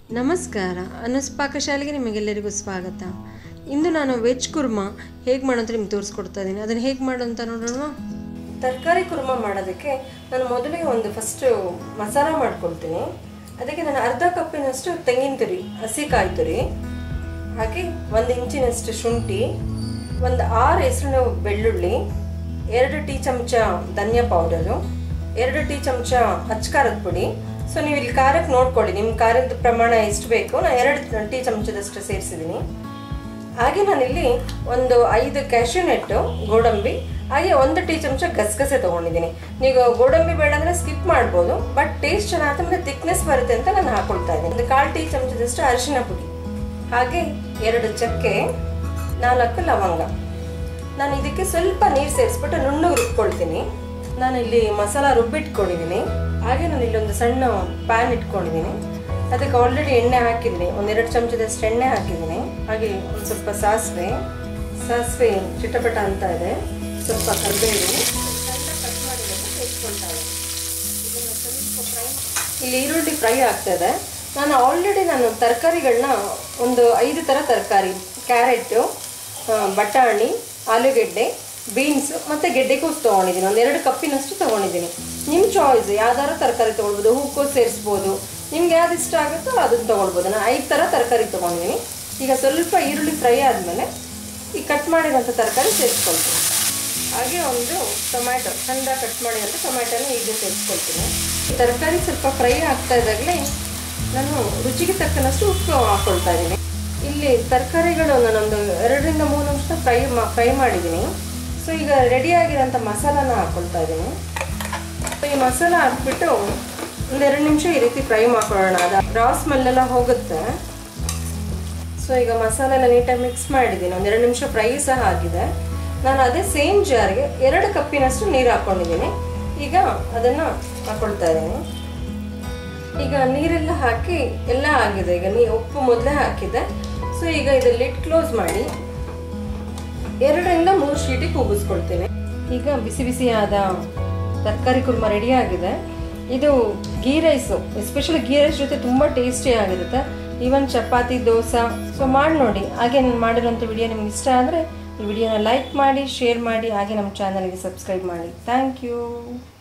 ನಮಸ್ಕಾರ ಅನುಸ್ ಪಾಕಶಾಲೆಗೆ ನಿಮಗೆಲ್ಲರಿಗೂ ಸ್ವಾಗತ ಇಂದು ನಾನು ವೆಜ್ ಕುರ್ಮಾ ಹೇಗೆ ಮಾಡೋದು ನಿಮ್ಗೆ ತೋರಿಸ್ಕೊಡ್ತಾ ಇದ್ದೀನಿ ಅದನ್ನು ಹೇಗೆ ಮಾಡು ಅಂತ ನೋಡೋಣ ತರಕಾರಿ ಕುರ್ಮಾ ಮಾಡೋದಕ್ಕೆ ನಾನು ಮೊದಲಿಗೆ ಒಂದು ಫಸ್ಟು ಮಸಾಲ ಮಾಡ್ಕೊಳ್ತೀನಿ ಅದಕ್ಕೆ ನಾನು ಅರ್ಧ ಕಪ್ಪಿನಷ್ಟು ತೆಂಗಿನ ತುರಿ ಹಸಿ ಕಾಯಿ ತುರಿ ಹಾಗೆ ಒಂದು ಇಂಚಿನಷ್ಟು ಶುಂಠಿ ಒಂದು ಆರು ಹೆಸರು ಬೆಳ್ಳುಳ್ಳಿ ಎರಡು ಟೀ ಚಮಚ ಧನಿಯಾ ಪೌಡರು ಎರಡು ಟೀ ಚಮಚ ಅಚ್ಕಾರದ ಪುಡಿ ಸೊ ನೀವು ಇಲ್ಲಿ ಖಾರಕ್ಕೆ ನೋಡ್ಕೊಳ್ಳಿ ನಿಮ್ಮ ಖಾರದ ಪ್ರಮಾಣ ಎಷ್ಟು ಬೇಕು ನಾನು ಎರಡು ಟೀ ಚಮಚದಷ್ಟು ಸೇರಿಸಿದ್ದೀನಿ ಹಾಗೆ ನಾನಿಲ್ಲಿ ಒಂದು ಐದು ಕ್ಯಾಶ್ಯೂ ನೆಟ್ಟು ಗೋಡಂಬಿ ಹಾಗೆ ಒಂದು ಟೀ ಚಮಚ ಗಸಗಸೆ ತೊಗೊಂಡಿದ್ದೀನಿ ನೀವು ಗೋಡಂಬಿ ಬೇಡ ಅಂದರೆ ಸ್ಕಿಪ್ ಮಾಡ್ಬೋದು ಬಟ್ ಟೇಸ್ಟ್ ಚೆನ್ನಾಗುತ್ತೆ ಮತ್ತು ಥಿಕ್ನೆಸ್ ಬರುತ್ತೆ ಅಂತ ನಾನು ಹಾಕೊಳ್ತಾ ಇದ್ದೀನಿ ಒಂದು ಕಾಲು ಟೀ ಚಮಚದಷ್ಟು ಅರಿಶಿನ ಪುಡಿ ಹಾಗೆ ಎರಡು ಚಕ್ಕೆ ನಾಲ್ಕು ಲವಂಗ ನಾನು ಇದಕ್ಕೆ ಸ್ವಲ್ಪ ನೀರು ಸೇರಿಸ್ಬಿಟ್ಟು ನುಣ್ಣಗೆ ರುಬ್ಕೊಳ್ತೀನಿ ನಾನು ಇಲ್ಲಿ ಮಸಾಲ ರುಬ್ಬಿಟ್ಕೊಂಡಿದ್ದೀನಿ ಹಾಗೆ ನಾನು ಇಲ್ಲೊಂದು ಸಣ್ಣ ಪ್ಯಾನ್ ಇಟ್ಕೊಂಡಿದ್ದೀನಿ ಅದಕ್ಕೆ ಆಲ್ರೆಡಿ ಎಣ್ಣೆ ಹಾಕಿದ್ದೀನಿ ಒಂದೆರಡು ಚಮಚದಷ್ಟು ಎಣ್ಣೆ ಹಾಕಿದ್ದೀನಿ ಹಾಗೆ ಒಂದು ಸ್ವಲ್ಪ ಸಾಸಿವೆ ಸಾಸಿವೆ ಚಿಟಪಟ ಅಂತ ಇದೆ ಸ್ವಲ್ಪ ಕರಿಬೇವು ಇಲ್ಲಿ ಈರುಳ್ಳಿ ಫ್ರೈ ಆಗ್ತದೆ ನಾನು ಆಲ್ರೆಡಿ ನಾನು ತರಕಾರಿಗಳನ್ನ ಒಂದು ಐದು ಥರ ತರಕಾರಿ ಕ್ಯಾರೆಟು ಬಟಾಣಿ ಆಲೂಗೆಡ್ಡೆ ಬೀನ್ಸ್ ಮತ್ತು ಗೆಡ್ಡೆಕೋಸು ತೊಗೊಂಡಿದ್ದೀನಿ ಒಂದು ಎರಡು ಕಪ್ಪಿನಷ್ಟು ತೊಗೊಂಡಿದ್ದೀನಿ ನಿಮ್ಮ ಚಾಯ್ಸ್ ಯಾವ್ದಾರು ತರಕಾರಿ ತೊಗೊಳ್ಬೋದು ಹೂಕೋಸು ಸೇರಿಸ್ಬೋದು ನಿಮ್ಗೆ ಯಾವ್ದು ಇಷ್ಟ ಆಗುತ್ತೋ ಅದನ್ನು ತೊಗೊಳ್ಬೋದು ನಾನು ಐದು ಥರ ತರಕಾರಿ ತೊಗೊಂಡಿದ್ದೀನಿ ಈಗ ಸ್ವಲ್ಪ ಈರುಳ್ಳಿ ಫ್ರೈ ಆದಮೇಲೆ ಈ ಕಟ್ ಮಾಡಿರೋಂಥ ತರಕಾರಿ ಸೇರಿಸ್ಕೊಳ್ತೀನಿ ಹಾಗೆ ಒಂದು ಟೊಮ್ಯಾಟೊ ಚಂದ ಕಟ್ ಮಾಡಿರೋಂಥ ಟೊಮ್ಯಾಟೊನ ಈಗ ಸೇರಿಸ್ಕೊಳ್ತೀನಿ ತರಕಾರಿ ಸ್ವಲ್ಪ ಫ್ರೈ ಆಗ್ತಾ ಇದ್ದಾಗಲೇ ನಾನು ರುಚಿಗೆ ತಕ್ಕನಷ್ಟು ಉಪ್ಪು ಹಾಕ್ಕೊಳ್ತಾ ಇದ್ದೀನಿ ಇಲ್ಲಿ ತರಕಾರಿಗಳು ನಾನೊಂದು ಎರಡರಿಂದ ಮೂರು ನಿಮಿಷ ಫ್ರೈ ಫ್ರೈ ಮಾಡಿದ್ದೀನಿ ಸೊ ಈಗ ರೆಡಿಯಾಗಿರೋಂಥ ಮಸಾಲಾನ ಹಾಕ್ಕೊಳ್ತಾ ಇದ್ದೀನಿ ಸೊ ಈ ಮಸಾಲ ಹಾಕ್ಬಿಟ್ಟು ಒಂದೆರಡು ನಿಮಿಷ ಈ ರೀತಿ ಫ್ರೈ ಮಾಡ್ಕೊಳ್ಳೋಣ ಅದು ರಾ ಸ್ಮೆಲ್ಲೆಲ್ಲ ಹೋಗುತ್ತೆ ಸೊ ಈಗ ಮಸಾಲ ಎಲ್ಲ ನೀಟಾಗಿ ಮಿಕ್ಸ್ ಮಾಡಿದ್ದೀನಿ ಒಂದೆರಡು ನಿಮಿಷ ಫ್ರೈ ಸಹ ಆಗಿದೆ ನಾನು ಅದೇ ಸೇಮ್ ಜಾರ್ಗೆ ಎರಡು ಕಪ್ಪಿನಷ್ಟು ನೀರು ಹಾಕ್ಕೊಂಡಿದ್ದೀನಿ ಈಗ ಅದನ್ನು ಹಾಕ್ಕೊಳ್ತಾ ಇದ್ದೀನಿ ಈಗ ನೀರೆಲ್ಲ ಹಾಕಿ ಎಲ್ಲ ಆಗಿದೆ ಈಗ ನೀ ಉಪ್ಪು ಮೊದಲೇ ಹಾಕಿದೆ ಸೊ ಈಗ ಇದು ಲಿಡ್ ಕ್ಲೋಸ್ ಮಾಡಿ ಎರಡರಿಂದ ಮೂರು ಶೀಟಿಗೆ ಕೂಗಿಸ್ಕೊಳ್ತೀನಿ ಈಗ ಬಿಸಿ ಬಿಸಿಯಾದ ತರಕಾರಿ ಕುರ್ಮ ರೆಡಿ ಆಗಿದೆ ಇದು ghee rice especially ghee rice ಜೊತೆ ತುಂಬ ಟೇಸ್ಟಿ ಆಗಿರುತ್ತೆ ಈವನ್ ಚಪಾತಿ ದೋಸೆ ಸೊ ಮಾಡಿ ನೋಡಿ ಹಾಗೆ ನಾನು ಮಾಡಿರೋಂಥ ವಿಡಿಯೋ ನಿಮ್ಗೆ ಇಷ್ಟ ಆದರೆ ಈ ವಿಡಿಯೋನ ಲೈಕ್ ಮಾಡಿ ಶೇರ್ ಮಾಡಿ ಹಾಗೆ ನಮ್ಮ ಚಾನಲ್ಗೆ ಸಬ್ಸ್ಕ್ರೈಬ್ ಮಾಡಿ ಥ್ಯಾಂಕ್ ಯು